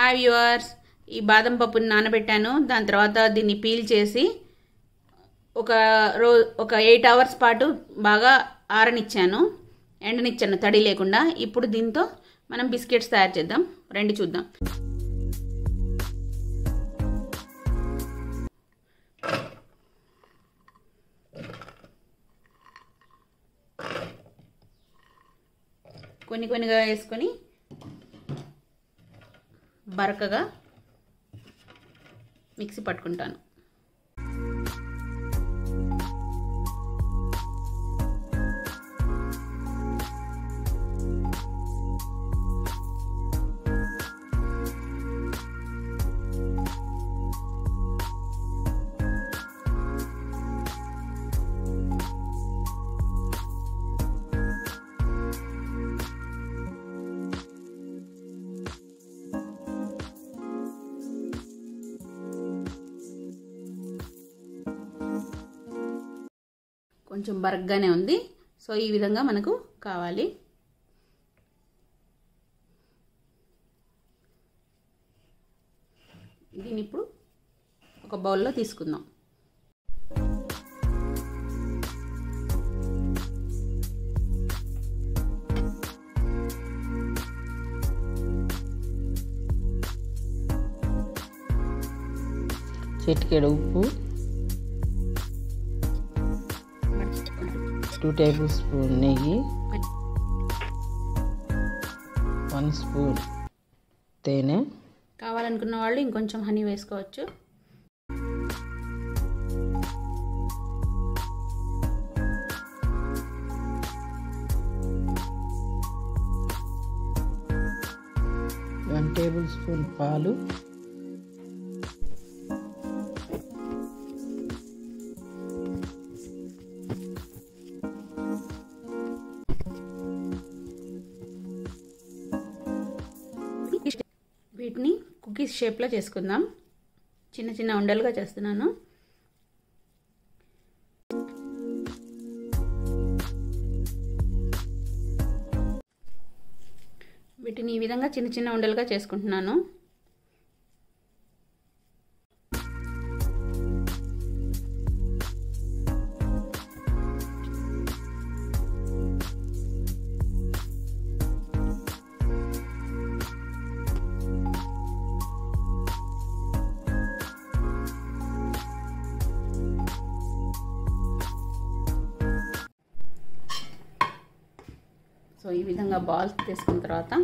hi viewers ఈ బాదం పప్పుని నానబెట్టాను దాని తర్వాత దీన్ని పీల్ చేసి ఒక రో ఒక ఎయిట్ అవర్స్ పాటు బాగా ఆరనిచ్చాను ఎండనిచ్చాను తడి లేకుండా ఇప్పుడు దీంతో మనం బిస్కెట్స్ తయారు చేద్దాం రండి చూద్దాం కొన్ని కొన్నిగా వేసుకొని బరకగా మిక్సీ పట్టుకుంటాను కొంచెం బరగ్గానే ఉంది సో ఈ విధంగా మనకు కావాలి దీన్ని ఇప్పుడు ఒక బౌల్లో తీసుకుందాం చిటికెడు ఉప్పు టూ టేబుల్ స్పూన్ నెయ్యి వన్ స్పూన్ తేనె కావాలనుకున్న వాళ్ళు ఇంకొంచెం హనీ వేసుకోవచ్చు వన్ టేబుల్ స్పూన్ పాలు వీటిని కుకీస్ షేప్లో చేసుకుందాం చిన్న చిన్న ఉండలుగా చేస్తున్నాను వీటిని ఈ విధంగా చిన్న చిన్న ఉండలుగా చేసుకుంటున్నాను సో ఈ విధంగా బాల్స్ తీసుకున్న తర్వాత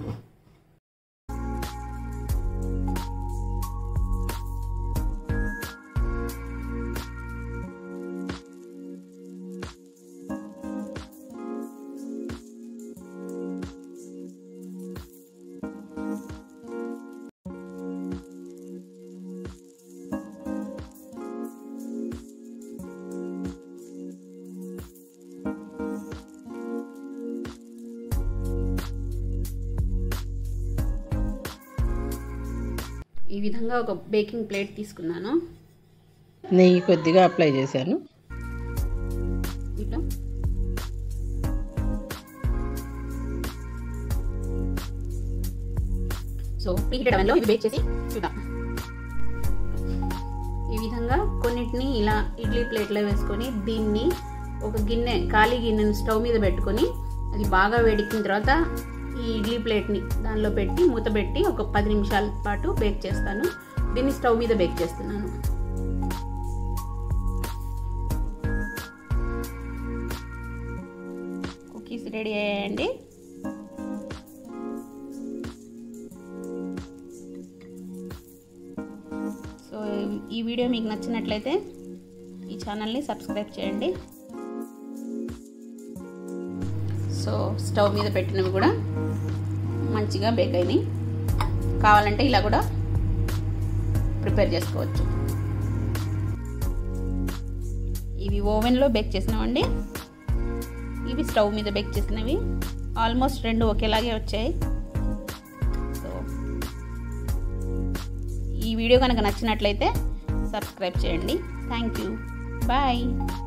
ఈ విధంగా ఒక బేకింగ్ ప్లేట్ తీసుకున్నాను నెయ్యి కొద్దిగా అప్లై చేశాను ఇట్లా సో ప్రీహీటెడ్ అవెన్లో ఇది బేక్ చేసి చూద్దాం ఈ విధంగా కొన్నిటిని ఇలా ఇడ్లీ ప్లేట్లో వేసుకొని దీన్ని ఒక గిన్నె ఖాళీ గిన్నెను స్టవ్ మీద పెట్టుకొని అది బాగా వేడెక్కిన తర్వాత ఈ ఇడ్లీ ప్లేట్ని దానిలో పెట్టి మూత పెట్టి ఒక పది నిమిషాల పాటు బేక్ చేస్తాను దీన్ని స్టవ్ మీద బేక్ చేస్తున్నాను కుకీస్ రెడీ అయ్యాయండి సో ఈ వీడియో మీకు నచ్చినట్లయితే ఈ ఛానల్ని సబ్స్క్రైబ్ చేయండి సో స్టవ్ మీద పెట్టినవి కూడా మంచిగా బేక్ అయినాయి కావాలంటే ఇలా కూడా ప్రిపేర్ చేసుకోవచ్చు ఇవి ఓవెన్లో బేక్ చేసినవండి ఇవి స్టవ్ మీద బేక్ చేసినవి ఆల్మోస్ట్ రెండు ఒకేలాగే వచ్చాయి సో ఈ వీడియో కనుక నచ్చినట్లయితే సబ్స్క్రైబ్ చేయండి థ్యాంక్ యూ బాయ్